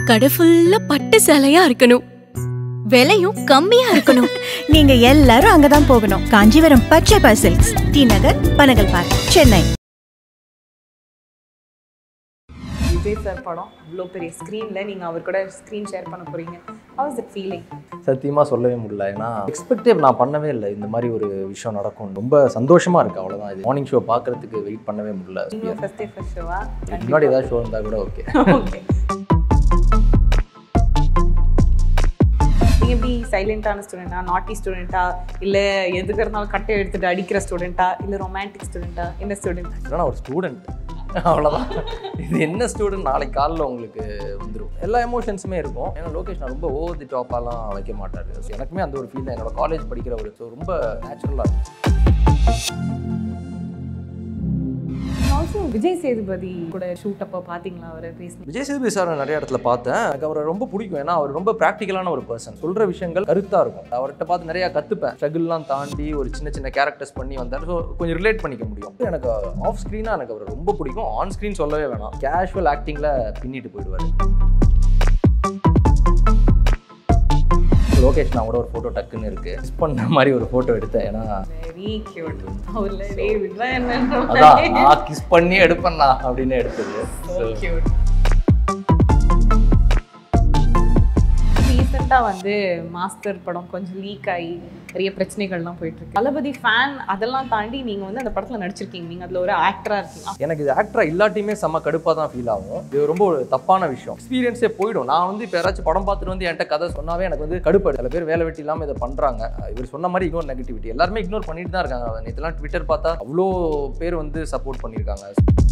கடை ஃபுல்லா பட்டு சேலையா இருக்கணும் விலையும் கம்மியா இருக்கணும் நீங்க எல்லாரும் அங்கதான் போகணும் Kanchipuram Pachai silks T Nagar Panagal park Chennai Vijay sir படம் இவ்வளோ பெரிய ஸ்க்ரீனில் நீங்கள் அவர் கூட ஸ்க்ரீன் ஷேர் பண்ண போகிறீங்க ஹவ் இஸ் இட் ஃபீலிங் சத்தியமாக சொல்லவே முடியல ஏன்னா எக்ஸ்பெக்டே நான் பண்ணவே இல்லை இந்த மாதிரி ஒரு விஷயம் நடக்கும் ரொம்ப சந்தோஷமா இருக்கு அவ்வளோதான் இது மார்னிங் ஷோ பார்க்கறதுக்கு வெயிட் பண்ணவே முடியல நீங்கள் ஃபஸ்ட் டே ஃபஸ்ட் ஷோவா முன்னாடி ஏதாவது ஷோ இருந்தால் கூட ஓகே ஓகே நீங்கள் எப்படி சைலண்டான ஸ்டூடெண்ட்டா நாட்டி ஸ்டூடெண்ட்டா இல்லை எதுக்கு இருந்தாலும் கட்டை எடுத்துட்டு அடிக்கிற ஸ்டூடெண்ட்டா இல்லை ரொமான்டிக் ஸ்டூடெண்ட்டா என்ன ஸ்டூடெண்ட் நான் ஒரு ஸ்டூடெண்ட் அவ்வளோதான் இது என்ன ஸ்டூடெண்ட் நாளைக்கு காலைல உங்களுக்கு வந்துடும் எல்லா எமோஷன்ஸுமே இருக்கும் ஏன்னா லோகேஷ் நான் ரொம்ப ஓவர் தி டாப்பாலாம் வைக்க மாட்டார் எனக்குமே அந்த ஒரு ஃபீல் தான் என்னோட காலேஜ் படிக்கிற ஒரு so ரொம்ப நேச்சுரலாக இருக்கும் ஆல்சோ விஜய் சேதுபதி கூட ஷூட் அப்போ பார்த்தீங்களா அவரை பேசி விஜய் சேதுபதி சார் நிறைய இடத்துல பார்த்தேன் எனக்கு அவரை ரொம்ப பிடிக்கும் ஏன்னா அவர் ரொம்ப ப்ராக்டிக்கலான ஒரு பர்சன் சொல்ற விஷயங்கள் கருத்தா இருக்கும் அவர்கிட்ட பார்த்து நிறைய கத்துப்பேன் ஸ்ட்ரகிள்லாம் தாண்டி ஒரு சின்ன சின்ன கேரக்டர்ஸ் பண்ணி வந்தார் ஸோ கொஞ்சம் ரிலேட் பண்ணிக்க முடியும் எனக்கு ஆஃப் ஸ்க்ரீனாக எனக்கு அவர் ரொம்ப பிடிக்கும் ஆன் ஸ்க்ரீன் சொல்லவே வேணாம் கேஷுவல் ஆக்டிங்கில் பின்னிட்டு போயிடுவார் லோகேஷ் நான் கூட ஒரு ஃபோட்டோ டக்குன்னு இருக்கு மிஸ் பண்ண மாதிரி ஒரு ஃபோட்டோ எடுத்தேன் ஏன்னா வெரி கியூட் அவர்ல டேய் விட்றா என்னன்ற அதான் நான் கிஸ் பண்ணி எடுப்பேண்ணா அப்படின்னு எடுத்தது So cute. ரீசெண்டாக வந்து மாஸ்டர் படம் கொஞ்சம் லீக் ஆகி நிறைய பிரச்சனைகள்லாம் போயிட்டு இருக்கு தளபதி ஃபேன் அதெல்லாம் தாண்டி நீங்கள் வந்து அந்த படத்தில் நடிச்சிருக்கீங்க நீங்கள் அதில் ஒரு ஆக்டராக இருக்கீங்க எனக்கு இது ஆக்டரா இல்லாட்டியுமே செம்ம கடுப்பாக தான் ஃபீல் ஆகும் இது ரொம்ப ஒரு தப்பான விஷயம் எக்ஸ்பீரியன்ஸே போயிடும் நான் வந்து இப்போ யாராச்சும் படம் பார்த்துட்டு வந்து என்கிட்ட கதை சொன்னாவே எனக்கு வந்து கடுப்பாடு சில பேர் வேலை வெட்டி இல்லாமல் இதை பண்ணுறாங்க இவர் சொன்ன மாதிரி இக்னோர் நெகட்டிவிட்டி எல்லாருமே இக்னோர் பண்ணிட்டு தான் இருக்காங்க நேற்றுலாம் ட்விட்டர் பார்த்தா அவ்வளோ பேர் வந்து சப்போர்ட் பண்ணியிருக்காங்க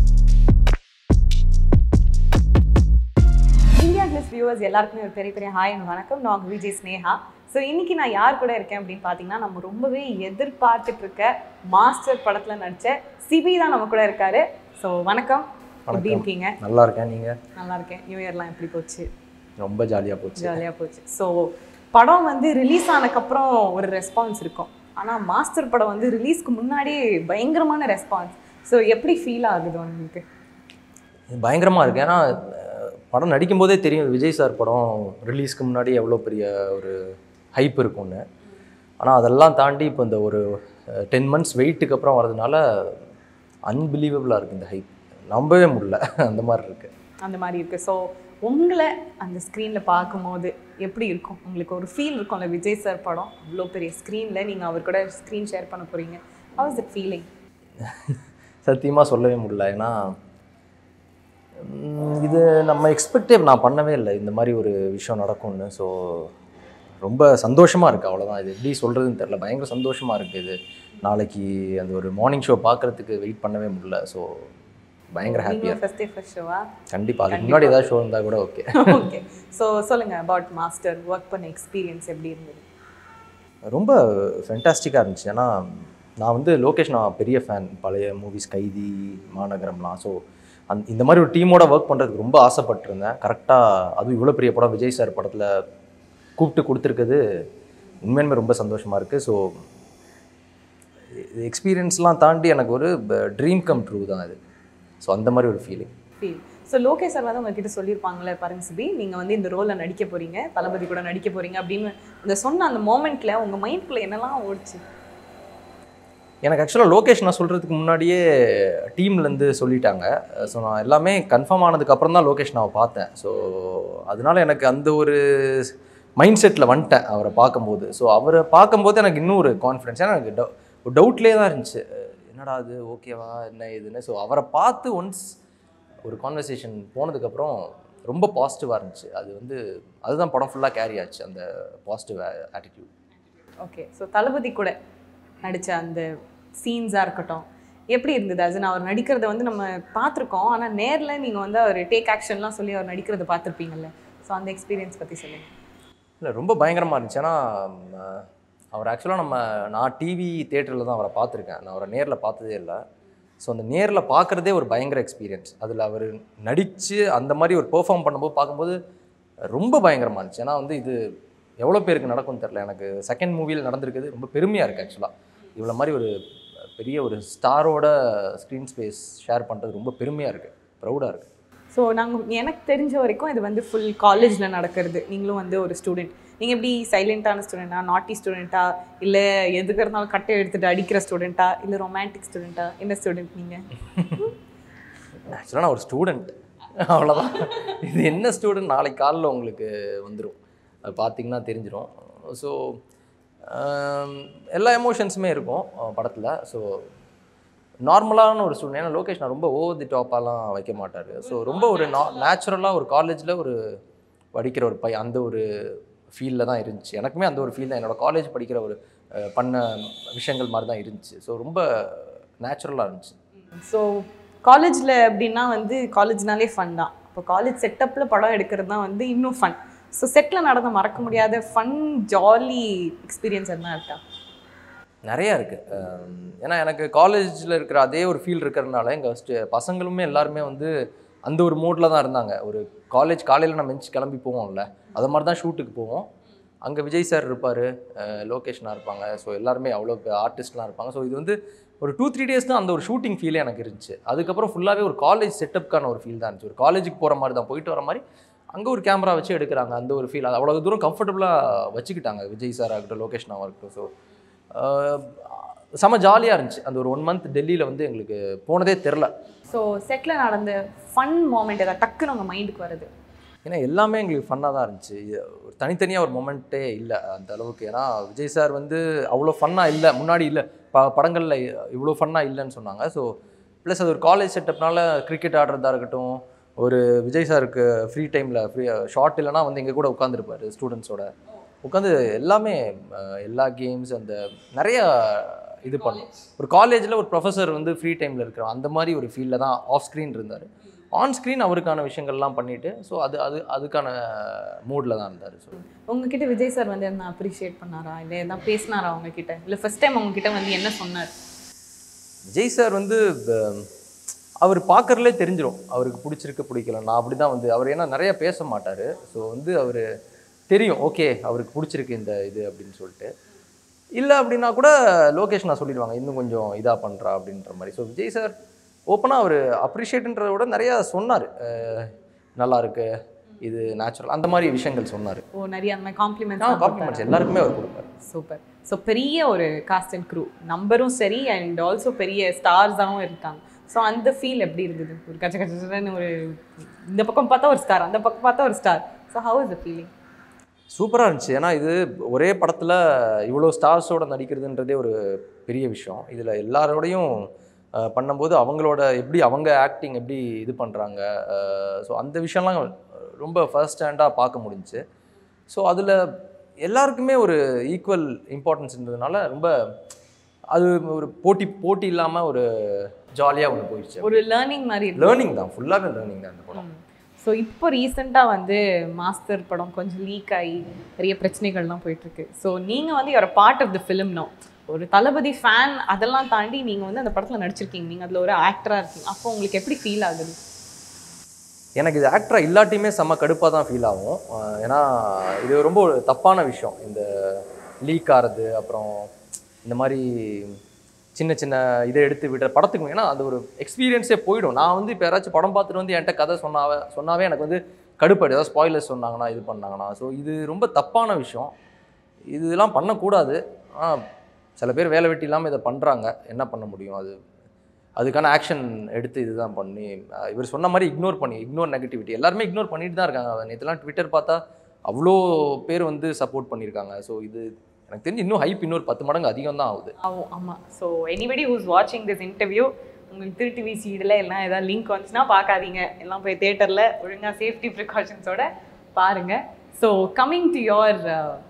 இந்தியா கிளிஸ் வியூவர்ஸ் எல்லாருக்குமே ஒரு பெரிய பெரிய ஹாய் and வணக்கம் நான் உங்க விஜய் ஸ்னேஹா ஸோ இன்னைக்கு நான் யார் கூட இருக்கேன் அப்படின்னு பார்த்தீங்கன்னா நம்ம ரொம்பவே எதிர்பார்த்துட்டு இருக்க மாஸ்டர் படத்தில் நடிச்ச சிபி தான் நம்ம கூட இருக்காரு ஸோ வணக்கம் எப்படி வணக்கம். இருக்கீங்க நல்லா இருக்கேன் நீங்கள் நல்லா இருக்கேன் நியூ இயர்லாம் எப்படி போச்சு ரொம்ப ஜாலியாக போச்சு ஜாலியாக போச்சு ஸோ படம் வந்து ரிலீஸ் ஆனதுக்கப்புறம் ஒரு ரெஸ்பான்ஸ் இருக்கும் ஆனால் மாஸ்டர் படம் வந்து ரிலீஸ்க்கு முன்னாடியே பயங்கரமான ரெஸ்பான்ஸ் ஸோ எப்படி ஃபீல் ஆகுது உங்களுக்கு பயங்கரமாக இருக்கு ஏன்னா அஹ், படம் நடிக்கும் போதே தெரியும் விஜய் சார் படம் ரிலீஸ்க்கு முன்னாடி எவ்வளோ பெரிய ஒரு ஹைப் இருக்கும்னு ஆனால் அதெல்லாம் தாண்டி இப்போ இந்த ஒரு டென் மந்த்ஸ் வெயிட்டுக்கு அப்புறம் வரதுனால அன்பிலீவபிளாக இருக்குது இந்த ஹைப் நம்பவே முடியல அந்த மாதிரி இருக்கு அந்த மாதிரி இருக்கு ஸோ உங்களை அந்த ஸ்க்ரீனில் பார்க்கும்போது எப்படி இருக்கும் உங்களுக்கு ஒரு ஃபீல் இருக்கும்ல விஜய் சார் படம் அவ்வளோ பெரிய ஸ்க்ரீனில் நீங்கள் அவர் கூட ஸ்க்ரீன் ஷேர் பண்ண போகிறீங்க ஹவ் இஸ் இட் ஃபீலிங் சத்தியமாக சொல்லவே முடியல ஏன்னா உம், இது நம்ம எக்ஸ்பெக்டே நான் பண்ணவே இல்லை இந்த மாதிரி ஒரு விஷயம் நடக்கும்னு ஸோ ரொம்ப சந்தோஷமாக இருக்குது அவ்வளோதான் இது எப்படி சொல்கிறதுன்னு தெரில பயங்கர சந்தோஷமாக இருக்குது இது நாளைக்கு அந்த ஒரு மார்னிங் ஷோ பார்க்குறதுக்கு வெயிட் பண்ணவே முடியல ஸோ பயங்கர ஹாப்பியாக நீங்கள் ஃபஸ்ட் டே ஃபஸ்ட் ஷோவா கண்டிப்பாக அதுக்கு முன்னாடி ஏதாவது ஷோ இருந்தால் கூட ஓகே ஓகே ஸோ சொல்லுங்கள் அபவுட் மாஸ்டர் ஒர்க் பண்ண எக்ஸ்பீரியன்ஸ் எப்படி இருந்தது ரொம்ப ஃபென்டாஸ்டிக்காக இருந்துச்சு ஏன்னா நான் வந்து லோகேஷ் நான் பெரிய ஃபேன் பழைய மூவிஸ் கைதி மாநகரம்லாம் ஸோ அந் இந்த மாதிரி ஒரு டீமோட ஒர்க் பண்ணுறதுக்கு ரொம்ப ஆசைப்பட்டிருந்தேன் கரெக்டாக அதுவும் இவ்வளோ பெரிய படம் விஜய் சார் படத்தில் கூப்பிட்டு கொடுத்துருக்குது உண்மையுமே ரொம்ப சந்தோஷமாக இருக்குது ஸோ எக்ஸ்பீரியன்ஸ்லாம் தாண்டி எனக்கு ஒரு ட்ரீம் கம் ட்ரூ தான் அது ஸோ அந்த மாதிரி ஒரு feeling feel so Lokesh sir வந்து உங்ககிட்ட சொல்லியிருப்பாங்களே பாருங்க சிபி நீங்கள் வந்து இந்த ரோலில் நடிக்க போகிறீங்க தளபதி கூட நடிக்க போகிறீங்க அப்படின்னு அந்த சொன்ன அந்த மோமெண்ட்டில் உங்கள் மைண்ட்குள்ளே என்னெல்லாம் ஓடிச்சு எனக்கு ஆக்சுவலாக லோகேஷ் நான் சொல்கிறதுக்கு முன்னாடியே டீம்லேருந்து சொல்லிட்டாங்க ஸோ நான் எல்லாமே கன்ஃபார்ம் ஆனதுக்கு அப்புறம் தான் லோகேஷ் நான் பார்த்தேன் ஸோ அதனால எனக்கு அந்த ஒரு மைண்ட் செட்டில் வந்துட்டேன் அவரை பார்க்கும்போது ஸோ அவரை பார்க்கும்போது எனக்கு இன்னும் ஒரு கான்ஃபிடன்ஸ் ஏன்னா எனக்கு டவு- ஒரு டவுட்லேயே தான் இருந்துச்சு என்னடா அது ஓகேவா என்ன இதுன்னு ஸோ அவரை பார்த்து ஒன்ஸ் ஒரு கான்வர்சேஷன் போனதுக்கப்புறம் ரொம்ப பாசிட்டிவாக இருந்துச்சு அது வந்து அதுதான் படம் ஃபுல்லாக கேரி ஆச்சு அந்த positive attitude okay so Thalapathy கூட நடித்த அந்த சீன்ஸாக இருக்கட்டும் எப்படி இருந்தது அது அவர் நடிக்கிறத வந்து நம்ம பார்த்துருக்கோம் ஆனால் நேரில் நீங்கள் வந்து அவர் டேக் ஆக்ஷன்லாம் சொல்லி அவர் நடிக்கிறத பார்த்துருப்பீங்கல்ல ஸோ அந்த எக்ஸ்பீரியன்ஸ் பற்றி சொல்லுங்கள் இல்லை ரொம்ப பயங்கரமாக இருந்துச்சு ஏன்னா ம், அவர் ஆக்சுவலாக நம்ம நான் டிவி தேட்டரில் தான் அவரை பார்த்துருக்கேன் நான் அவரை நேரில் பார்த்ததே இல்லை ஸோ அந்த நேரில் பார்க்குறதே ஒரு பயங்கர எக்ஸ்பீரியன்ஸ் அதில் அவர் நடித்து அந்த மாதிரி ஒரு பெர்ஃபார்ம் பண்ணும்போது பார்க்கும்போது ரொம்ப பயங்கரமாக இருந்துச்சு ஏன்னா வந்து இது எவ்வளோ பேருக்கு நடக்கும்னு தெரில எனக்கு செகண்ட் மூவியில் நடந்திருக்குது ரொம்ப பெருமையாக இருக்குது ஆக்சுவலாக இவ்வளோ மாதிரி ஒரு பெரிய ஒரு ஸ்டாரோட ஸ்க்ரீன் ஸ்பேஸ் ஷேர் பண்ணுறது ரொம்ப பெருமையாக இருக்குது ப்ரௌடாக இருக்குது ஸோ நாங்கள் எனக்கு தெரிஞ்ச வரைக்கும் இது வந்து ஃபுல் காலேஜில் நடக்கிறது நீங்களும் வந்து ஒரு ஸ்டூடெண்ட் நீங்கள் எப்படி சைலண்ட்டான ஸ்டூடெண்ட்டா நாட்டி ஸ்டூடெண்ட்டா இல்லை எதுக்கு இருந்தாலும் கட்டை எடுத்துட்டு அடிக்கிற ஸ்டூடெண்ட்டா இல்லை ரொமான்டிக் ஸ்டூடெண்ட்டா என்ன ஸ்டூடெண்ட் நீங்கள் ஆக்சுவலாக நான் ஒரு ஸ்டூடெண்ட் அவ்வளோதான் இது என்ன ஸ்டூடெண்ட் நாளைக்கு காலைல உங்களுக்கு வந்துடும் அது பார்த்தீங்கன்னா தெரிஞ்சிடும் ஸோ எல்லா எமோஷன்ஸுமே இருக்கும் படத்தில் ஸோ நார்மலான ஒரு ஸ்டூடெண்ட் ஏன்னா லோகேஷ் நான் ரொம்ப ஓவர் தி டாப்பாலாம் வைக்க மாட்டார் ஸோ ரொம்ப ஒரு நா நேச்சுரலாக ஒரு காலேஜில் ஒரு படிக்கிற ஒரு பையன் அந்த ஒரு ஃபீலில் தான் இருந்துச்சு எனக்குமே அந்த ஒரு ஃபீல் தான் என்னோட காலேஜ் படிக்கிற ஒரு அஹ், பண்ண விஷயங்கள் மாதிரி தான் இருந்துச்சு ஸோ ரொம்ப நேச்சுரலாக இருந்துச்சு ஸோ காலேஜில் அப்படின்னா வந்து காலேஜ்னாலே ஃபன் தான் இப்போ காலேஜ் செட்டப்பில் படம் எடுக்கிறது தான் வந்து இன்னும் ஃபன் ஸோ செட்டில் நடந்த மறக்க முடியாத ஃபன் ஜாலி எக்ஸ்பீரியன்ஸ் என்ன இருக்கா நிறையா இருக்குது ஏன்னா எனக்கு காலேஜில் இருக்கிற அதே ஒரு ஃபீல் இருக்கிறதுனால எங்கள் பசங்களுமே எல்லாருமே வந்து அந்த ஒரு மூடில் தான் இருந்தாங்க ஒரு காலேஜ் காலையில் நம்ம எந்திச்சு கிளம்பி போவோம்ல அது மாதிரி தான் ஷூட்டுக்கு போவோம் அங்கே விஜய் சார் இருப்பார் லோகேஷனாக இருப்பாங்க ஸோ எல்லாருமே அவ்வளோ ஆர்டிஸ்ட்லாம் இருப்பாங்க ஸோ இது வந்து ஒரு டூ த்ரீ டேஸ் தான் அந்த ஒரு ஷூட்டிங் ஃபீலே எனக்கு இருந்துச்சு அதுக்கப்புறம் ஃபுல்லாகவே ஒரு காலேஜ் செட்டப்க்கான ஒரு ஃபீல் தான் இருந்துச்சு ஒரு காலேஜுக்கு போகிற மாதிரி தான் போயிட்டு வர மாதிரி அங்கே ஒரு கேமரா வச்சு எடுக்கிறாங்க அந்த ஒரு ஃபீல் அது அவ்வளோ தூரம் கம்ஃபர்டபுளாக வச்சுக்கிட்டாங்க விஜய் சார் ஆகட்டும் லோகேஷ்னாவாக இருக்கட்டும் ஸோ செம ஜாலியாக இருந்துச்சு அந்த ஒரு ஒன் மந்த் டெல்லியில் வந்து எங்களுக்கு போனதே தெரில ஸோ செட்டில் நடந்த ஃபன் மூமெண்ட் ஏதாவது டக்குன்னு உங்கள் மைண்டுக்கு வருது ஏன்னா எல்லாமே எங்களுக்கு ஃபன்னாக தான் இருந்துச்சு இது ஒரு தனித்தனியாக ஒரு மொமெண்ட்டே இல்லை அந்த அளவுக்கு ஏன்னா விஜய் சார் வந்து அவ்வளோ ஃபன்னாக இல்லை முன்னாடி இல்லை ப படங்களில் இவ்வளோ ஃபன்னாக இல்லைன்னு சொன்னாங்க ஸோ ப்ளஸ் அது ஒரு காலேஜ் செட்டப்னால கிரிக்கெட் ஆடுறதா இருக்கட்டும் ஒரு விஜய் சாருக்கு ஃப்ரீ டைமில் ஃப்ரீ ஷார்ட் இல்லைனா வந்து எங்கள் கூட உட்காந்துருப்பாரு ஸ்டூடெண்ட்ஸோட உட்காந்து எல்லாமே அஹ், எல்லா கேம்ஸ் அந்த நிறைய இது பண்ணும் ஒரு காலேஜில் ஒரு ப்ரொஃபஸர் வந்து ஃப்ரீ டைமில் இருக்கிற அந்த மாதிரி ஒரு ஃபீல்டில் தான் ஆஃப் ஸ்க்ரீன் இருந்தார் ஆன் ஸ்க்ரீன் அவருக்கான விஷயங்கள்லாம் பண்ணிட்டு ஸோ அது அது அதுக்கான மூடில் தான் இருந்தார் ஸோ உங்ககிட்ட விஜய் சார் வந்து என்ன அப்ரிஷியேட் பண்ணாரா இல்லை எதாவது பேசினாரா உங்ககிட்ட இல்லை ஃபர்ஸ்ட் டைம் உங்ககிட்ட வந்து என்ன சொன்னார் விஜய் சார் வந்து அஹ், அவர் பார்க்கறதுலே தெரிஞ்சிடும் அவருக்கு பிடிச்சிருக்கு பிடிக்கல நான் அப்படி தான் வந்து அவர் ஏன்னா நிறைய பேச மாட்டார் ஸோ வந்து அவர் தெரியும் ஓகே அவருக்கு பிடிச்சிருக்கு இந்த இது அப்படின்னு சொல்லிட்டு இல்லை அப்படின்னா கூட லோகேஷ் நான் சொல்லிடுவாங்க இன்னும் கொஞ்சம் இதாக பண்ணுறா அப்படின்ற மாதிரி ஸோ விஜய் சார் ஓப்பனாக அவர் அப்ரிஷியேட்ன்றத விட நிறையா சொன்னார் நல்லா இருக்கு இது நேச்சுரல் அந்த மாதிரி விஷயங்கள் சொன்னார் ஓ நிறைய அந்த மாதிரி காம்ப்ளிமெண்ட்ஸ் காம்ப்ளிமெண்ட்ஸ் எல்லாருக்குமே அவர் கொடுப்பார் சூப்பர் ஸோ பெரிய ஒரு காஸ்ட் அண்ட் க்ரூ நம்பரும் சரி அண்ட் ஆல்சோ பெரிய ஸ்டார்ஸாகவும் இருக்காங்க ஸோ அந்த ஃபீல் எப்படி இருந்தது ஒரு கச்ச கச்சன்னு ஒரு இந்த பக்கம் பார்த்தா ஒரு ஸ்டார் அந்த பக்கம் பார்த்தா ஒரு star so how is the feeling சூப்பராக இருந்துச்சு ஏன்னா இது ஒரே படத்தில் இவ்வளோ ஸ்டார்ஸோட நடிக்கிறதுன்றதே ஒரு பெரிய விஷயம் இதில் எல்லாரோடையும் அஹ், பண்ணும்போது அவங்களோட எப்படி அவங்க ஆக்டிங் எப்படி இது பண்ணுறாங்க ஸோ அந்த விஷயம்லாம் ரொம்ப ஃபர்ஸ்ட் ஹேண்டாக பார்க்க முடிஞ்சுச்சு ஸோ அதில் எல்லாருக்குமே ஒரு ஈக்குவல் இம்பார்ட்டன்ஸ் இருந்ததுனால ரொம்ப அது ஒரு போட்டி போட்டி இல்லாமல் ஒரு ஜாலியாக ஒன்று போயிடுச்சு ஒரு லேர்னிங் மாதிரி இருக்கு லேர்னிங் தான் ஃபுல்லாகவே லேர்னிங் தான் அந்த படம் ஸோ இப்போ ரீசெண்டாக வந்து மாஸ்டர் படம் கொஞ்சம் லீக் ஆகி நிறைய பிரச்சனைகள்லாம் போயிட்டுருக்கு ஸோ நீங்கள் வந்து ஒரு part of the film no ஒரு தளபதி ஃபேன் அதெல்லாம் தாண்டி நீங்கள் வந்து அந்த படத்தில் நடிச்சிருக்கீங்க நீங்கள் அதில் ஒரு ஆக்டராக இருக்கீங்க அப்போ உங்களுக்கு எப்படி ஃபீல் ஆகுது எனக்கு இது ஆக்டராக இல்லாட்டியுமே செம்ம கடுப்பாக தான் ஃபீல் ஆகும் அஹ் ஏன்னா இது ரொம்ப ஒரு தப்பான விஷயம் இந்த லீக் ஆகிறது அப்புறம் இந்த மாதிரி சின்ன சின்ன இதை எடுத்து விடுற படத்துக்கு ஏன்னா அது ஒரு எக்ஸ்பீரியன்ஸே போயிடும் நான் வந்து இப்போ யாராச்சும் படம் பார்த்துட்டு வந்து என்கிட்ட கதை சொன்னாவே சொன்னாவே எனக்கு வந்து கடுப்பாடு ஏதாவது ஸ்பாய்லர்ஸ் சொன்னாங்கன்னா இது பண்ணாங்கன்னா ஸோ இது ரொம்ப தப்பான விஷயம் இதெல்லாம் பண்ணக்கூடாது ஆனால் சில பேர் வேலை வெட்டி இல்லாமல் இதை பண்ணுறாங்க என்ன பண்ண முடியும் அது அதுக்கான ஆக்ஷன் எடுத்து இதுதான் பண்ணி அஹ் இவர் சொன்ன மாதிரி இக்னோர் பண்ணி இக்னோர் நெகட்டிவிட்டி எல்லாருமே இக்னோர் பண்ணிட்டு தான் இருக்காங்க நேற்றுலாம் ட்விட்டர் பார்த்தா அவ்வளோ பேர் வந்து சப்போர்ட் பண்ணியிருக்காங்க ஸோ இது எனக்கு தெரிஞ்சு இன்னும் ஹைப் இன்னொரு பத்து மடங்கு அதிகம் தான் ஆகுது ஆகும் ஆமாம் ஸோ எனிபடி ஹூஸ் வாட்சிங் திஸ் இன்டர்வியூ உங்களுக்கு திரு டிவி சீடில் எல்லாம் ஏதாவது லிங்க் வந்துச்சுன்னா பார்க்காதீங்க எல்லாம் போய் தேட்டரில் ஒழுங்காக சேஃப்டி ப்ரிகாஷன்ஸோட பாருங்கள் so coming to your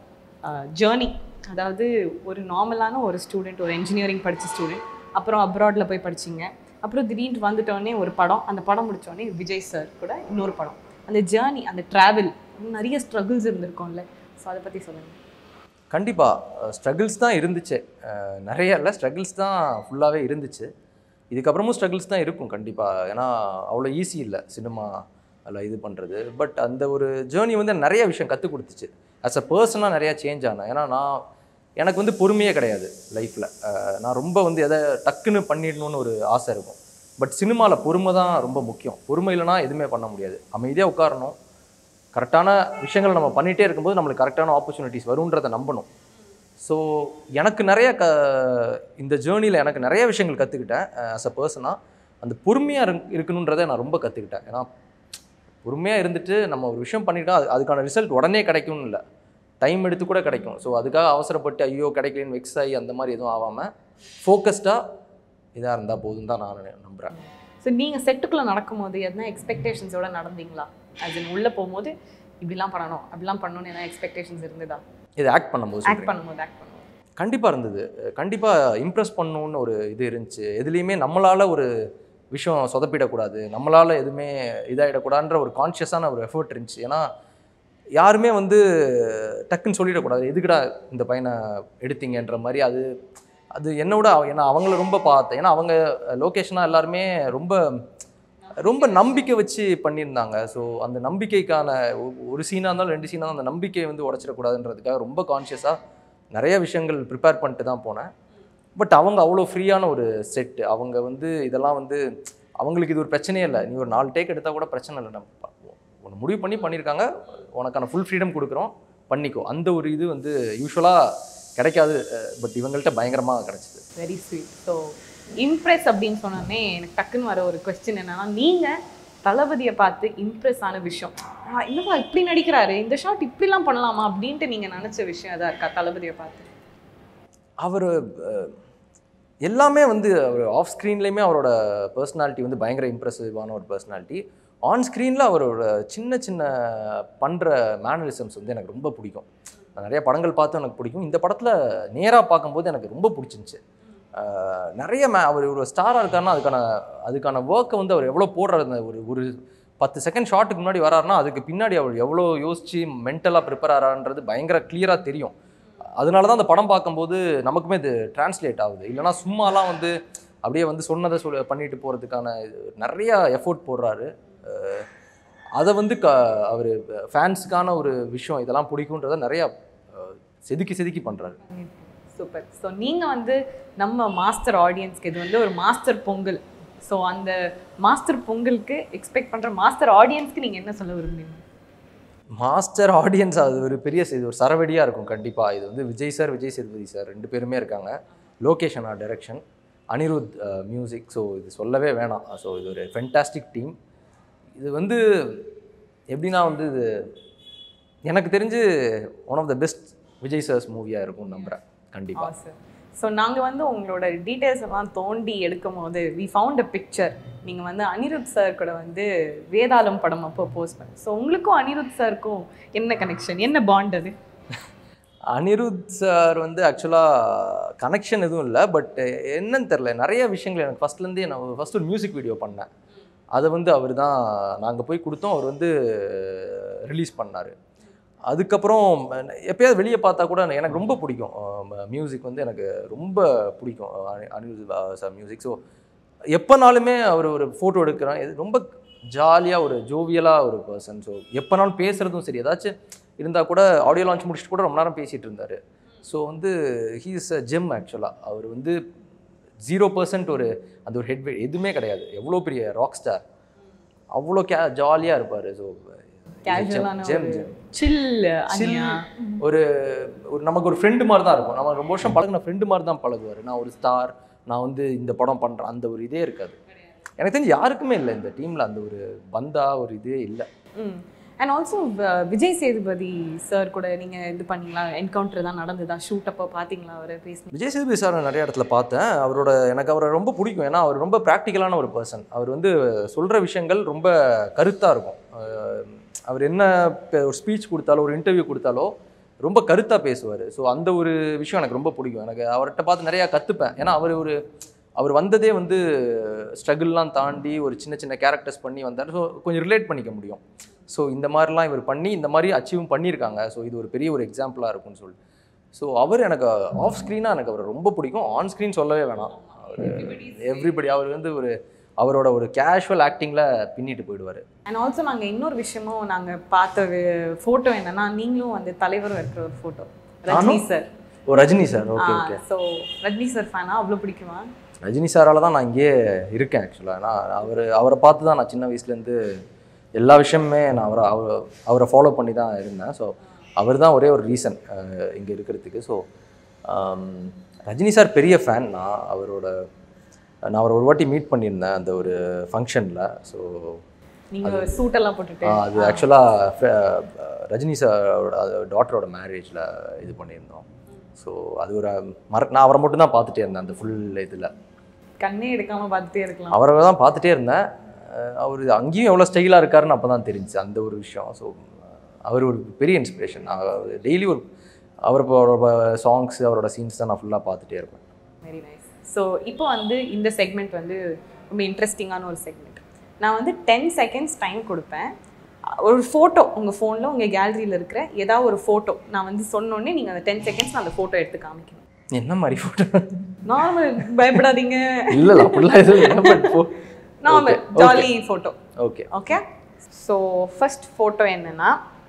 journey அதாவது ஒரு நார்மலான ஒரு ஸ்டூடெண்ட் ஒரு இன்ஜினியரிங் படித்த ஸ்டூடெண்ட் அப்புறம் அப்ராடில் போய் படிச்சிங்க அப்புறம் திடீர்னு வந்துட்டோடனே ஒரு படம் அந்த படம் முடிச்சோடனே விஜய் சார் கூட இன்னொரு படம் அந்த ஜேர்னி அந்த ட்ராவல் நிறைய ஸ்ட்ரகிள்ஸ் இருந்திருக்கும்ல ஸோ அதை பற்றி சொல்லுங்கள் கண்டிப்பாக ஸ்ட்ரகிள்ஸ் தான் இருந்துச்சு அஹ் நிறைய இல்லை ஸ்ட்ரகிள்ஸ் தான் ஃபுல்லாகவே இருந்துச்சு இதுக்கப்புறமும் ஸ்ட்ரகிள்ஸ் தான் இருக்கும் கண்டிப்பாக ஏன்னா அவ்வளோ ஈஸி இல்லை சினிமா அதில் இது பண்ணுறது பட் அந்த ஒரு ஜேர்னி வந்து நிறைய விஷயம் கற்றுக் கொடுத்துச்சு ஆஸ் அ பர்சனாக நிறையா சேஞ்ச் ஆனேன் ஏன்னா நான் எனக்கு வந்து பொறுமையே கிடையாது லைஃப்பில் நான் ரொம்ப வந்து எதை டக்குன்னு பண்ணிடணும்னு ஒரு ஆசை இருக்கும் பட் சினிமாவில் பொறுமை தான் ரொம்ப முக்கியம் பொறுமை இல்லைனா எதுவுமே பண்ண முடியாது அமைதியாக உட்காரணும் கரெக்டான விஷயங்கள் நம்ம பண்ணிகிட்டே இருக்கும்போது நம்மளுக்கு கரெக்டான ஆப்பர்ச்சுனிட்டிஸ் வரும்ன்றதை நம்பணும் ஸோ எனக்கு நிறைய க இந்த ஜேர்னியில் எனக்கு நிறைய விஷயங்கள் கற்றுக்கிட்டேன் ஆஸ் அ பர்சனாக அந்த பொறுமையாக இரு இருக்கணுன்றதை நான் ரொம்ப கற்றுக்கிட்டேன் ஏன்னா பொறுமையாக இருந்துட்டு நம்ம ஒரு விஷயம் பண்ணிட்டா அது அதுக்கான ரிசல்ட் உடனே கிடைக்கும்னு இல்லை டைம் எடுத்து கூட கிடைக்கும் ஸோ அதுக்காக அவசரப்பட்டு ஐயோ கிடைக்கலன்னு வெக்ஸ் ஆகி அந்த மாதிரி எதுவும் ஆகாமல் ஃபோக்கஸ்டாக இதாக இருந்தால் போதும் தான் நான் நம்புகிறேன் ஸோ நீங்கள் செட்டுக்குள்ளே நடக்கும்போது எதனா எக்ஸ்பெக்டேஷன்ஸோட நடந்தீங்களா அது உள்ளே போகும்போது இப்படிலாம் பண்ணணும் அப்படிலாம் பண்ணணும்னு எதனா எக்ஸ்பெக்டேஷன்ஸ் இருந்ததா இது ஆக்ட் பண்ணும்போது ஆக்ட் சொல்றீங்க. பண்ணும்போது ஆக்ட் பண்ணும்போது கண்டிப்பாக இருந்தது கண்டிப்பாக இம்ப்ரெஸ் பண்ணணும்னு ஒரு இது இருந்துச்சு எதுலேயுமே நம்மளால் ஒரு விஷயம் சொதப்பிடக்கூடாது நம்மளால் எதுவுமே இதாகிடக்கூடாதுன்ற ஒரு கான்ஷியஸான ஒரு எஃபர்ட் இருந்துச்சு ஏன்னா யாருமே வந்து டக்குன்னு சொல்லிடக்கூடாது எதுக்குடா இந்த பையனை எடுத்தீங்கன்ற மாதிரி அது அது என்னோட அவ- ஏன்னா அவங்கள ரொம்ப பார்த்தேன் ஏன்னா அவங்க லொக்கேஷனாக எல்லாருமே ரொம்ப ரொம்ப நம்பிக்கை வச்சு பண்ணியிருந்தாங்க ஸோ அந்த நம்பிக்கைக்கான ஒ- ஒரு சீனாக இருந்தாலும் ரெண்டு சீனாக அந்த நம்பிக்கையை வந்து உடச்சிடக்கூடாதுன்றதுக்காக ரொம்ப கான்ஷியஸாக நிறைய விஷயங்கள் ப்ரிப்பேர் பண்ணிட்டு தான் போனேன் பட் அவங்க அவ்வளோ ஃப்ரீயான ஒரு செட் அவங்க வந்து இதெல்லாம் வந்து அவங்களுக்கு இது ஒரு பிரச்சனையே இல்லை நீ ஒரு நாலு டேக் எடுத்தால் கூட பிரச்சனை இல்லை நம்ம ஒன்று முடிவு பண்ணி பண்ணியிருக்காங்க உனக்கான ஃபுல் ஃப்ரீடம் கொடுக்குறோம் பண்ணிக்கோ அந்த ஒரு இது வந்து யூஸ்வலாக கிடைக்காது பட் இவங்கள்ட்ட பயங்கரமாக கிடச்சிது வெரி ஸ்வீட் ஸோ இம்ப்ரெஸ் அப்படின்னு சொன்னோடனே எனக்கு டக்குன்னு வர ஒரு கொஸ்டின் என்னன்னா நீங்கள் தளபதியை பார்த்து இம்ப்ரெஸ் ஆன விஷயம் ஆ, இல்லப்பா இப்படி நடிக்கிறாரு இந்த ஷாட் இப்படிலாம் பண்ணலாமா அப்படின்ட்டு நீங்கள் நினச்ச விஷயம் எதா இருக்கா தளபதியை பார்த்து அவர் எல்லாமே வந்து அவர் ஆஃப் ஸ்க்ரீன்லேயுமே அவரோட பர்சனாலிட்டி வந்து பயங்கர இம்ப்ரெசிவான ஒரு பர்சனாலிட்டி ஆன் ஸ்க்ரீனில் அவரோட சின்ன சின்ன பண்ணுற மேனரிசம்ஸ் வந்து எனக்கு ரொம்ப பிடிக்கும் நான் நிறைய படங்கள் பார்த்தும் எனக்கு பிடிக்கும் இந்த படத்தில் நேராக பார்க்கும்போது எனக்கு ரொம்ப பிடிச்சிருந்துச்சு அஹ் நிறைய மே அவர் ஒரு ஸ்டாராக இருக்காருன்னா அதுக்கான அதுக்கான ஒர்க்கை வந்து அவர் எவ்வளோ போடுறாரு அந்த ஒரு ஒரு பத்து செகண்ட் ஷாட்டுக்கு முன்னாடி வராருன்னா அதுக்கு பின்னாடி அவர் எவ்வளோ யோசிச்சு மென்டலாக ப்ரிப்பேர் ஆகிறான்றது பயங்கர கிளியராக தெரியும் அதனால தான் அந்த படம் பார்க்கும்போது நமக்குமே இது டிரான்ஸ்லேட் ஆகுது இல்லைனா சும்மாலாம் வந்து அப்படியே வந்து சொன்னதை சொல் பண்ணிட்டு போகிறதுக்கான நிறைய எஃபோர்ட் போடுறாரு அஹ் அதை வந்து க அவர் ஃபேன்ஸுக்கான ஒரு விஷயம் இதெல்லாம் பிடிக்குன்றத நிறையா அஹ், செதுக்கி செதுக்கி பண்ணுறாரு சூப்பர் ஸோ நீங்கள் வந்து நம்ம மாஸ்டர் ஆடியன்ஸ்க்கு இது வந்து ஒரு மாஸ்டர் பொங்கல் ஸோ அந்த மாஸ்டர் பொங்கலுக்கு எக்ஸ்பெக்ட் பண்ணுற மாஸ்டர் ஆடியன்ஸ்க்கு நீங்கள் என்ன சொல்ல விரும்புறீங்க மாஸ்டர் ஆடியன்ஸ் அது ஒரு பெரிய இது ஒரு சரவெடியாக இருக்கும் கண்டிப்பாக இது வந்து விஜய் சார் விஜய் சேதுபதி சார் ரெண்டு பேருமே இருக்காங்க லோகேஷனா டைரக்ஷன் அனிருத் மியூசிக் ஸோ இது சொல்லவே வேணாம் ஸோ இது ஒரு ஃபென்டாஸ்டிக் டீம் இது வந்து எப்படின்னா வந்து இது எனக்கு தெரிஞ்சு one of the best Vijay sir's மூவியாக இருக்கும்னு நம்புகிறேன் கண்டிப்பாக சார் ஸோ நாங்கள் வந்து உங்களோட டீட்டெயில்ஸ் எல்லாம் தோண்டி எடுக்கும் போது வி ஃபவுண்ட் அ பிக்சர் நீங்கள் வந்து அனிருத் சார் கூட வந்து வேதாளம் படம் அப்போ போஸ்ட் பண்ணி ஸோ உங்களுக்கும் அனிருத் சாருக்கும் என்ன கனெக்ஷன் என்ன பாண்ட் அது அனிருத் சார் வந்து ஆக்சுவலாக கனெக்ஷன் எதுவும் இல்லை பட் என்னன்னு தெரில நிறைய விஷயங்கள் எனக்கு ஃபஸ்ட்லேருந்தே நான் ஃபஸ்ட் ஒரு மியூசிக் வீடியோ பண்ணேன் அதை வந்து அவர் தான் நாங்கள் போய் கொடுத்தோம் அவர் வந்து ரிலீஸ் பண்ணார் அதுக்கப்புறம் எப்பயாவது வெளியே பார்த்தா கூட எனக்கு ரொம்ப பிடிக்கும் மியூசிக் வந்து எனக்கு ரொம்ப பிடிக்கும் Ani- Anirudh sir music so எப்போனாலுமே அவர் ஒரு ஃபோட்டோ எடுக்கிறேன் இது ரொம்ப ஜாலியாக ஒரு ஜோவியலாக ஒரு பர்சன் ஸோ எப்போனாலும் பேசுகிறதும் சரி ஏதாச்சும் இருந்தால் கூட ஆடியோ லான்ச் முடிச்சுட்டு கூட ரொம்ப நேரம் பேசிகிட்டு இருந்தார் ஸோ வந்து ஹீ இஸ் அ ஜெம் ஆக்சுவலாக அவர் வந்து ஜீரோ பர்சன்ட் ஒரு அந்த ஒரு ஹெட் எதுவுமே கிடையாது எவ்வளோ பெரிய ராக் ஸ்டார் அவ்வளோ கே ஜாலியாக இருப்பார் ஸோ கேஷுவலான ஜெம் ஒரு ஜெம் சில் Chill. அனியா ஒரு ஒரு நமக்கு ஒரு ஃப்ரெண்டு மாதிரி தான் இருக்கும் நம்ம ரொம்ப வருஷம் பழகின ஃப்ரெண்டு மாதிரி தான் பழகுவார் நான் ஒரு ஸ்டார் நான் வந்து இந்த படம் பண்ணுறேன் அந்த ஒரு இதே இருக்காது எனக்கு தெரிஞ்சு யாருக்குமே இல்லை இந்த டீமில் அந்த ஒரு பந்தா ஒரு இதே இல்லை hmm and also Vijay Sethupathi sir கூட நீங்கள் இது பண்ணீங்களா என்கவுண்டர் தான் நடந்ததா ஷூட் அப்போ பார்த்தீங்களா அவர் பேசி விஜய் சேதுபதி சார் நிறைய இடத்துல பார்த்தேன் அவரோட எனக்கு அவரை ரொம்ப பிடிக்கும் ஏன்னா அவர் ரொம்ப ப்ராக்டிக்கலான ஒரு பர்சன் அவர் வந்து சொல்கிற விஷயங்கள் ரொம்ப கருத்தாக இருக்கும் அஹ் அவர் என்ன இப்ப ஒரு ஸ்பீச் கொடுத்தாலோ ஒரு இன்டர்வியூ கொடுத்தாலோ ரொம்ப கருத்தாக பேசுவார் ஸோ அந்த ஒரு விஷயம் எனக்கு ரொம்ப பிடிக்கும் எனக்கு அவர்கிட்ட பார்த்து நிறையா கற்றுப்பேன் ஏன்னா அவர் ஒரு அவர் வந்ததே வந்து ஸ்ட்ரகிள்லாம் தாண்டி ஒரு சின்ன சின்ன கேரக்டர்ஸ் பண்ணி வந்தார் ஸோ கொஞ்சம் ரிலேட் பண்ணிக்க முடியும் ஸோ இந்த மாதிரிலாம் இவர் பண்ணி இந்த மாதிரி அச்சீவும் பண்ணியிருக்காங்க ஸோ இது ஒரு பெரிய ஒரு எக்ஸாம்பிளாக இருக்கும்னு சொல்லிட்டு ஸோ அவர் எனக்கு ஆஃப் ஸ்க்ரீனாக எனக்கு அவர் ரொம்ப பிடிக்கும் ஆன் ஸ்க்ரீன் சொல்லவே வேணாம் அவர் எவ்ரிபடி அவர் வந்து ஒரு அவரோட ஒரு கேஷுவல் ஆக்டிங்கில் பின்னிட்டு போயிடுவார் அண்ட் ஆல்சோ நாங்கள் இன்னொரு விஷயமும் நாங்கள் பார்த்த ஃபோட்டோ என்னன்னா நீங்களும் வந்து தலைவரும் இருக்கிற ஒரு ஃபோட்டோ ரஜினி நானும்? Sir oh Rajini sir okay okay so Rajini sir ஃபேனா அவ்வளோ பிடிக்குமா ரஜினி சாரால் தான் நான் இங்கேயே இருக்கேன் ஆக்சுவலாக நான் அவர் அவரை பார்த்து தான் நான் சின்ன வயசுலேருந்து எல்லா விஷயமுமே நான் அவரை அவர் அவரை ஃபாலோ பண்ணி தான் இருந்தேன் ஸோ அவர் தான் ஒரே ஒரு ரீசன் இங்கே இருக்கிறதுக்கு ஸோ ரஜினி சார் பெரிய ஃபேன் நான் அவரோட நான் அவரை ஒரு வாட்டி மீட் பண்ணியிருந்தேன் அந்த ஒரு ஃபங்க்ஷனில் ஸோ நீங்க சூட் எல்லாம் போட்டுட்டு அது ஆக்சுவலாக ரஜினி சாரோட டாட்டரோட மேரேஜில் இது பண்ணியிருந்தோம் ஸோ அது ஒரு மற நான் அவரை மட்டும் தான் பார்த்துட்டே இருந்தேன் அந்த ஃபுல் இதில் கண்ணே எடுக்காம பார்த்துட்டே இருக்கலாம் அவரை தான் பார்த்துட்டே இருந்தேன் அஹ் அவர் அங்கேயும் எவ்வளோ ஸ்டைலாக இருக்காருன்னு அப்போ தான் தெரிஞ்சு அந்த ஒரு விஷயம் ஸோ அவர் ஒரு பெரிய இன்ஸ்பிரேஷன் டெய்லி ஒரு அவரோட சாங்ஸ் அவரோட சீன்ஸ் தான் நான் ஃபுல்லாக பார்த்துட்டே இருப்பேன் வெரி நைஸ் ஸோ இப்போ வந்து இந்த செக்மெண்ட் வந்து ரொம்ப இன்ட்ரெஸ்டிங்கான ஒரு செக்மெண்ட் நான் வந்து டென் செகண்ட்ஸ் டைம் கொடுப்பேன் ஒரு ஃபோட்டோ உங்கள் ஃபோனில் உங்கள் கேலரியில் இருக்கிற ஏதாவது ஒரு ஃபோட்டோ நான் வந்து சொன்னோடனே நீங்கள் அந்த டென் செகண்ட்ஸ் அந்த ஃபோட்டோ எடுத்து காமிக்கணும் என்ன மாதிரி ஃபோட்டோ நார்மல் பயப்படாதீங்க இல்லை இல்லை அப்படிலாம் எதுவும் இல்லை but normal jolly photo okay okay so first photo என்னன்னா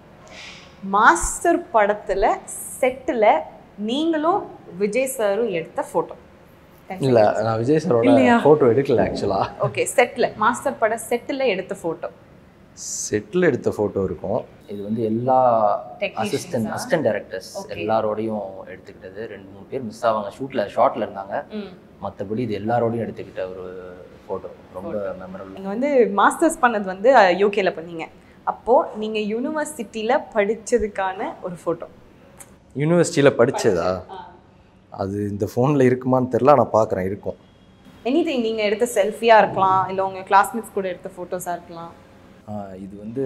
மாஸ்டர் படத்தில் செட்டில் நீங்களும் விஜய் சாரும் எடுத்த ஃபோட்டோ இல்லை நான் விஜய் சாரோட இல்லையா? ஃபோட்டோ எடுக்கல ஆக்சுவலாக ஓகே செட்டில் மாஸ்டர் பட செட்டில் எடுத்த ஃபோட்டோ செட்டில் எடுத்த ஃபோட்டோ இருக்கும் இது வந்து எல்லா Technicians அசிஸ்டன்ட் ஆ? Assistant directors Okay. எல்லாரோடையும் எடுத்துக்கிட்டது ரெண்டு மூணு பேர் மிஸ் ஆவாங்க ஷூட்டில் ஷார்ட்டில் இருந்தாங்க ம் மற்றபடி இது எல்லாரோடையும் எடுத்துக்கிட்ட ஒரு ஃபோட்டோ ரொம்ப மெமரபிள் நீங்கள் வந்து மாஸ்டர்ஸ் பண்ணது வந்து யூகேல பண்ணீங்க அப்போது நீங்கள் யூனிவர்சிட்டியில் படித்ததுக்கான ஒரு ஃபோட்டோ யூனிவர்சிட்டியில் படித்ததா அது இந்த ஃபோனில் இருக்குமான்னு தெரில நான் பார்க்குறேன் இருக்கும் எனிதிங் நீங்கள் எடுத்த செல்ஃபியாக இருக்கலாம் இல்லை உங்கள் கிளாஸ்மேட்ஸ் கூட எடுத்த ஃபோட்டோஸாக இருக்கலாம் ஆஹ் இது வந்து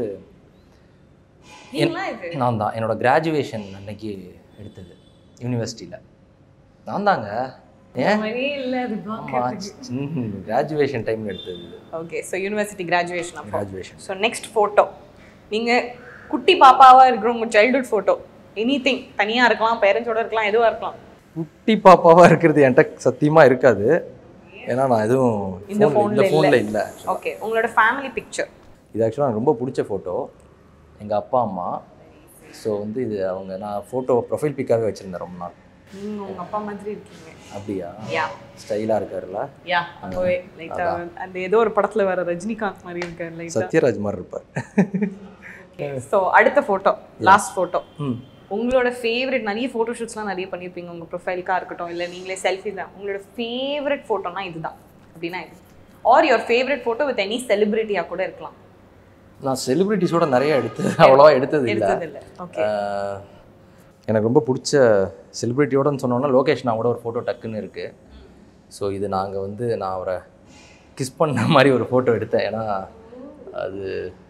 நீங்களா இது நான் தான் என்னோட கிராஜுவேஷன் அன்னைக்கு எடுத்தது யூனிவர்சிட்டியில் நான் தாங்க ஏன் மாதிரியே இல்லை அது கிராஜுவேஷன் டைமில் எடுத்தது ஓகே ஸோ யூனிவர்சிட்டி கிராஜுவேஷன் அப்போ கிராஜுவேஷன் ஸோ நெக்ஸ்ட் ஃபோட்டோ நீங்கள் குட்டி பாப்பாவாக இருக்கிற உங்கள் சைல்ட்ஹுட் ஃபோட்டோ எனி திங் தனியாக இருக்கலாம் பேரண்ட்ஸோட இருக்கலாம் எதுவாக இருக்கலாம் குட்டி பாப்பாவாக இருக்கிறது என்கிட்ட சத்தியமாக இருக்காது ஏன்னா நான் எதுவும் இந்த phone- phone ல இந்த இல்ல. ஃபோனில் இல்லை ஓகே உங்களோட ஃபேமிலி பிக்சர் இது ஆக்சுவலாக எனக்கு ரொம்ப பிடிச்ச ஃபோட்டோ எங்கள் அப்பா அம்மா ஸோ வந்து இது அவங்க நான் ஃபோட்டோ ப்ரொஃபைல் பிக்காகவே வச்சுருந்தேன் ரொம்ப நாள் நீங்கள் உங்கள் அப்பா மாதிரி இருக்கீங்க அப்படியா யா ஸ்டைலாக இருக்காருல்ல யா அப்போவே லைக் அந்த ஏதோ ஒரு படத்துல வர ரஜினிகாந்த் மாதிரி இருக்காரு லைட்டா சத்யராஜ் மாதிரி இருப்பார் ஸோ அடுத்த ஃபோட்டோ லாஸ்ட் ஃபோட்டோ ம் உங்களோட ஃபேவரட் நிறைய ஃபோட்டோ ஷூட்ஸ்லாம் நிறைய பண்ணியிருப்பீங்க உங்கள் ப்ரொஃபைலுக்காக இருக்கட்டும் இல்லை நீங்களே செல்ஃபி தான் உங்களோட ஃபேவரட் ஃபோட்டோனா இதுதான் அப்படின்னா இது are your favourite photo with any செலிபிரிட்டியாக கூட இருக்கலாம் நான் செலிபிரிட்டிஸோட நிறைய எடுத்து அவ்வளோவா எடுத்தது இல்லை எடுத்தது இல்லை ஓகே எனக்கு ரொம்ப பிடிச்ச செலிபிரிட்டியோடன்னு சொன்னோன்னா லோகேஷ்னாவோட ஒரு ஃபோட்டோ டக்குன்னு இருக்குது ஸோ இது நாங்கள் வந்து நான் அவரை கிஸ் பண்ண மாதிரி ஒரு ஃபோட்டோ எடுத்தேன் ஏன்னா அது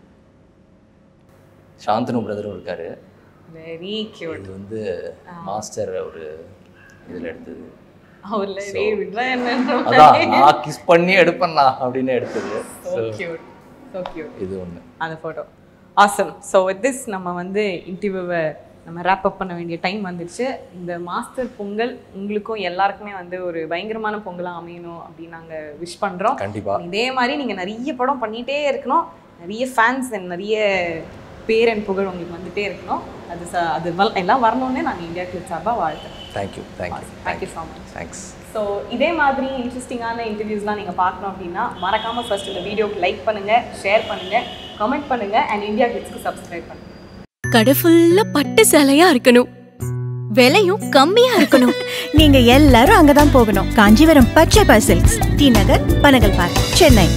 சாந்தனு பிரதரும் இருக்கார் வெரி கியூட் இது வந்து மாஸ்டர் ஒரு இதில் எடுத்தது அவர்ல டே விட்றா என்ன அதான் நான் கிஸ் பண்ணி எடுப்பேண்ணா அப்படின்னு எடுத்தது ஸோ கியூட் ஸோ கியூட் இது ஒன்று அந்த photo awesome so with this நம்ம வந்து இன்டர்வியூவை நம்ம ரேப் அப் பண்ண வேண்டிய டைம் வந்துடுச்சு இந்த மாஸ்டர் பொங்கல் உங்களுக்கும் எல்லாருக்குமே வந்து ஒரு பயங்கரமான பொங்கலாக அமையணும் அப்படின்னு நாங்கள் விஷ் பண்ணுறோம் கண்டிப்பாக இதே மாதிரி நீங்கள் நிறைய படம் பண்ணிகிட்டே இருக்கணும் நிறைய ஃபேன்ஸ் அண்ட் நிறைய பேர் அண்ட் புகழ் உங்களுக்கு வந்துட்டே இருக்கணும் அது ச அது வல் எல்லாம் வரணுன்னே நான் இந்தியா கிளிப் சார்பாக வாழ்த்துறேன் thank you thank you thank you so much thanks so இதே மாதிரி இன்ட்ரெஸ்டிங்கான இன்டர்வியூஸ்லாம் நீங்கள் பார்க்கணும் அப்படின்னா மறக்காமல் ஃபர்ஸ்ட் இந்த வீடியோக்கு லைக் பண்ணுங்கள் ஷேர் பண்ணுங்கள் கமெண்ட் பண்ணுங்கள் அண்ட் இந்தியா கிட்ஸ்க்கு சப்ஸ்கிரைப் பண்ணுங்கள் கடை ஃபுல்லா பட்டு சேலையா இருக்கணும் விலையும் கம்மியா இருக்கணும் நீங்க எல்லாரும் அங்கதான் போகணும் காஞ்சிபுரம் பச்சை சில்க்ஸ் டி நகர் பனகல் பார்க் சென்னை